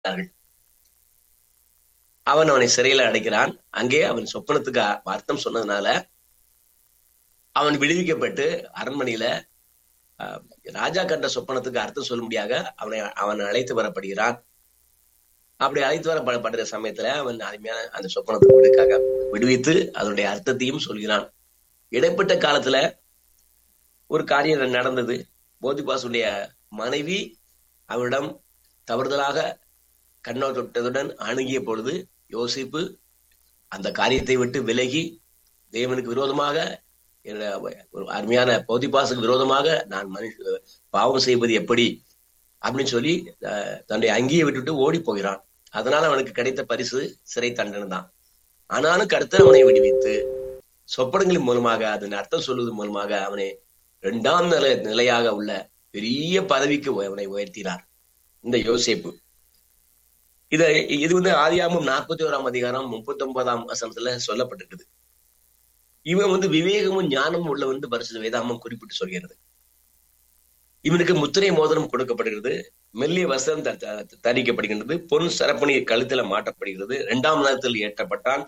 விடுகிறார்கள் அவன் அவனை சிறையில அடைக்கிறான் அங்கே அவன் சொப்பனத்துக்கு அ- அர்த்தம் சொன்னதுனால அவன் விடுவிக்கப்பட்டு அரண்மனையில அஹ், ராஜா கண்ட சொப்பனத்துக்கு அர்த்தம் சொல்லும்படியாக அவனை அவன் அழைத்து வரப்படுகிறான் அப்படி அழைத்து வரப்படுற சமயத்துல அவன் அருமையான அந்த சொப்பனத்தை விடுக்காக விடுவித்து அதனுடைய அர்த்தத்தையும் சொல்கிறான் இடைப்பட்ட காலத்துல ஒரு காரியம் நடந்தது போதிபாசுடைய மனைவி அவரிடம் தவறுதலாக கண்ணோட்டத்துடன் அணுகிய பொழுது யோசிப்பு அந்த காரியத்தை விட்டு விலகி தேவனுக்கு விரோதமாக என்னுடைய ஒரு அருமையான போதிபாசுக்கு விரோதமாக நான் மனுஷ பாவம் செய்வது எப்படி அப்படின்னு சொல்லி அஹ், தன்னுடைய அங்கியை விட்டுட்டு ஓடி போகிறான் அதனால அவனுக்கு கிடைத்த பரிசு சிறை தண்டனை தான் ஆனாலும் கர்த்தர் அவனை விடுவித்து சொப்பனங்களின் மூலமாக அதன் அர்த்தம் சொல்வதன் மூலமாக அவனை இரண்டாம் நிலை நிலையாக உள்ள பெரிய பதவிக்கு அவனை உயர்த்தினார் இந்த யோசேப்பு இத இது வந்து ஆதியாமம் நாற்பத்தி ஓராம் அதிகாரம் முப்பத்தி ஒன்பதாம் வசனத்துல சொல்லப்பட்டிருக்குது இவன் வந்து விவேகமும் ஞானமும் உள்ளவன் என்று பரிசுத்த வேதாமம் குறிப்பிட்டு சொல்கிறது இவனுக்கு முத்திரை மோதிரம் கொடுக்கப்படுகிறது மெல்லிய வசனம் த- த- தரிக்கப்படுகின்றது பொன் சரப்பணி கழுத்துல மாட்டப்படுகிறது இரண்டாம் நேரத்தில் ஏற்றப்பட்டான்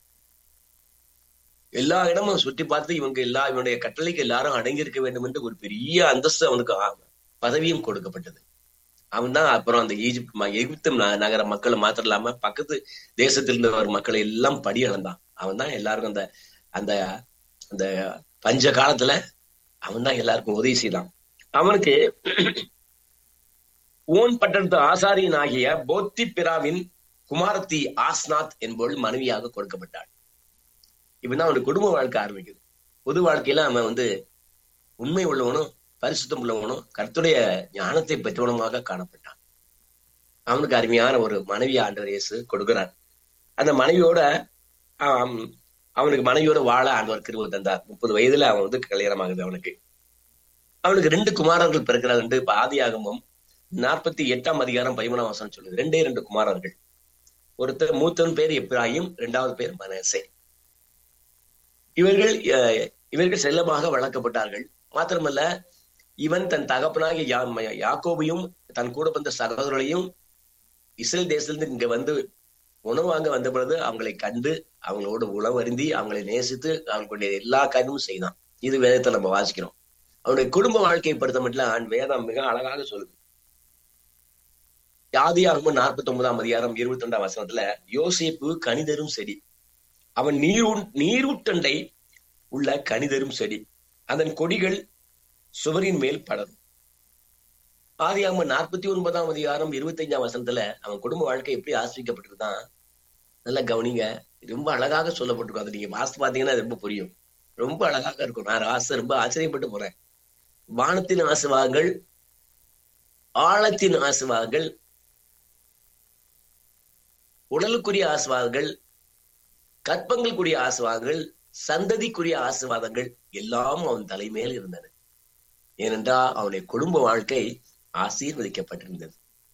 எல்லா இடமும் சுற்றி பார்த்து இவங்க எல்லா இவனுடைய கட்டளைக்கு எல்லாரும் அடங்கியிருக்க வேண்டும் என்று ஒரு பெரிய அந்தஸ்து அவனுக்கு ஆ- பதவியும் கொடுக்கப்பட்டது அவன் தான் அப்புறம் அந்த ஈஜிப்ட் ம- எகிப்து ந- நகர மக்களை மாத்திரம் இல்லாம பக்கத்து தேசத்தில் இருந்த ஒரு மக்களை எல்லாம் படி அளந்தான் அவன் தான் எல்லாருக்கும் அந்த அந்த அந்த பஞ்ச காலத்துல அவன் தான் எல்லாருக்கும் உதவி செய்தான் அவனுக்கு ஓன் பட்டணத்து ஆசாரியன் ஆகிய போத்தி பிராவின் குமாரத்தி ஆஸ்நாத் என்பவள் மனைவியாக கொடுக்கப்பட்டாள் இப்பதான் அவனுடைய குடும்ப வாழ்க்கை ஆரம்பிக்குது பொது வாழ்க்கையில அவன் வந்து உண்மை உள்ளவனும் பரிசுத்தம் உள்ளவனும் கர்த்தருடைய ஞானத்தை பெற்றவனுமாக காணப்பட்டான் அவனுக்கு அருமையான ஒரு மனைவி ஆண்டவர் இயேசு கொடுக்கிறார் அந்த மனைவியோட ஆம், அவனுக்கு மனைவியோட வாழ ஆண்டவர் கிருபை தந்தார் முப்பது வயதுல அவன் வந்து கல்யாணம் ஆகுது அவனுக்கு அவனுக்கு ரெண்டு குமாரர்கள் பிறக்கிறார் என்று ஆதியாகமும் நாற்பத்தி எட்டாம் அதிகாரம் பதிமூணாம் வசனம் சொல்லுது ரெண்டே ரெண்டு குமாரர்கள் ஒருத்தர் மூத்தவன் பேர் எப்ராஹிம் இரண்டாவது பேர் மனசே இவர்கள் அஹ், இவர்கள் செல்லமாக வளர்க்கப்பட்டார்கள் மாத்திரமல்ல இவன் தன் தகப்பனாகிய யா- யாக்கோபையும் தன் கூட வந்த சகோதரர்களையும் இஸ்ரேல் தேசத்திலிருந்து இங்க வந்து உணவு வாங்க வந்த பொழுது அவங்களை கண்டு அவங்களோட உணவு அருந்தி அவங்களை நேசித்து அவங்களுடைய எல்லா காரியமும் செய்தான் இது வேதத்தை நம்ம வாசிக்கிறோம் அவனுடைய குடும்ப வாழ்க்கையை பொறுத்த மட்டும் ஆண் வேதம் மிக அழகாக சொல்லுது யாதியாகமும் நாற்பத்தி ஒன்பதாம் அதிகாரம் இருபத்தி ரெண்டாம் வசனத்துல யோசேப்பு கனிதரும் செடி அவன் நீரூ நீரூட்டண்டை உள்ள கனிதரும் செடி அதன் கொடிகள் சுவரின் மேல் படரும் ஆதியாகமம் நாற்பத்தி ஒன்பதாம் அதிகாரம் இருபத்தி அஞ்சாம் வசனத்துல அவன் குடும்ப வாழ்க்கை எப்படி ஆசிரிக்கப்பட்டிருந்தான் நல்லா கவனிங்க ரொம்ப அழகாக சொல்லப்பட்டிருக்கும் அதை நீங்க வாசித்து பாத்தீங்கன்னா அது ரொம்ப புரியும் ரொம்ப அழகாக இருக்கும் நான் ஆசை ரொம்ப ஆச்சரியப்பட்டு போறேன் வானத்தின் ஆசிர்வாதங்கள் ஆழத்தின் ஆசிர்வாதங்கள் உடலுக்குரிய ஆசிர்வாதங்கள் கற்பங்களுக்குரிய ஆசிர்வாதங்கள் சந்ததிக்குரிய ஆசிர்வாதங்கள் எல்லாம் அவன் தலைமையில் இருந்தன ஏனென்றால் அவனுடைய குடும்ப வாழ்க்கை ஆசீர்வதிக்கப்பட்டிருந்தது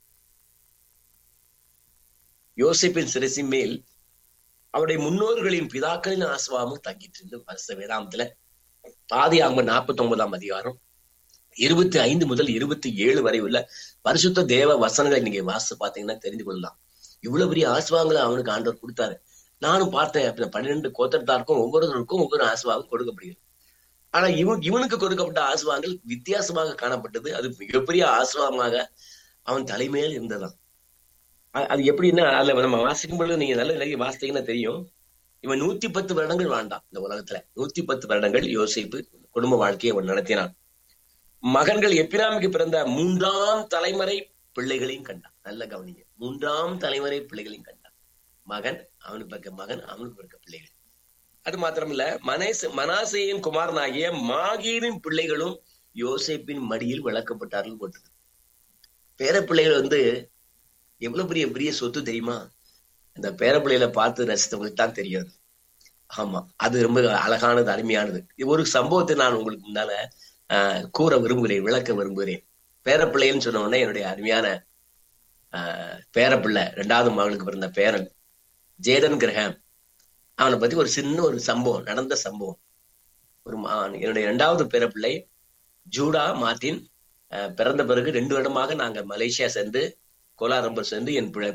யோசிப்பின் சிரசின் மேல் அவருடைய முன்னோர்களின் பிதாக்களின் ஆசிர்வாதமும் தங்கிட்டு இருந்தது பரிசு வேதாந்தத்துல ஆதி ஆகம நாற்பத்தி ஒன்பதாம் அதிகாரம் இருபத்தி ஐந்து முதல் இருபத்தி ஏழு வரை உள்ள பரிசுத்த தேவ வசனங்களை நீங்க வாசித்து பாத்தீங்கன்னா தெரிந்து கொள்ளலாம் இவ்வளவு பெரிய ஆசிர்வாதங்களை அவனுக்கு ஆண்டவர் கொடுத்தாரு நானும் பார்த்தேன் அப்ப பன்னிரெண்டு கோத்திரத்தாருக்கும் ஒவ்வொருவருக்கும் ஒவ்வொரு ஆசிர்வாதம் கொடுக்கப்படுகிறது ஆனா இவன் இவனுக்கு கொடுக்கப்பட்ட ஆசிர்வாதங்கள் வித்தியாசமாக காணப்பட்டது அது மிகப்பெரிய ஆசிர்வாதமாக அவன் தலைமையில் இருந்ததாம் அ- அது எப்படின்னா அதுல நம்ம வாசிக்கும் பொழுது நீங்க நல்ல நிறைய வாசித்தீங்கன்னா தெரியும் இவன் நூத்தி பத்து வருடங்கள் வாழ்ந்தான் இந்த உலகத்துல நூத்தி பத்து வருடங்கள் யோசிப்பு குடும்ப வாழ்க்கையை அவன் நடத்தினான் மகன்கள் எப்பிராமிக்கு பிறந்த மூன்றாம் தலைமுறை பிள்ளைகளையும் கண்டான் நல்ல கவனிங்க மூன்றாம் தலைமுறை பிள்ளைகளையும் கண்டான் மகன் அவனுக்கு பிறக்க மகன் அவனுக்கு பிறக்க பிள்ளைகள் அது மாத்திரமில்ல மனேச மனாசேயின் குமாரனாகிய மாகீரின் பிள்ளைகளும் யோசேப்பின் மடியில் விளக்கப்பட்டார்கள் போட்டது பேர பிள்ளைகள் வந்து எவ்வளவு பெரிய பெரிய சொத்து தெரியுமா இந்த பேர பிள்ளைகளை பார்த்து ரசித்தவங்களுக்கு தான் தெரியாது ஆமா அது ரொம்ப அழகானது அருமையானது இது ஒரு சம்பவத்தை நான் உங்களுக்கு முன்னால ஆஹ், கூற விரும்புகிறேன் விளக்க விரும்புகிறேன் பேர பிள்ளைன்னு சொன்ன உடனே என்னுடைய அருமையான ஆஹ், பேரப்பிள்ளை ரெண்டாவது மகளுக்கு பிறந்த பேரன் ஜேடன் கிரஹாம் அவனை பத்தி ஒரு சின்ன ஒரு சம்பவம் நடந்த சம்பவம் ஒரு மா- என்னுடைய இரண்டாவது பேரப்பிள்ளை ஜூடா மார்டின் அஹ், பிறந்த பிறகு ரெண்டு வருடமாக நாங்க மலேசியா சென்று கோலாரம்பர் சென்று என் பிழை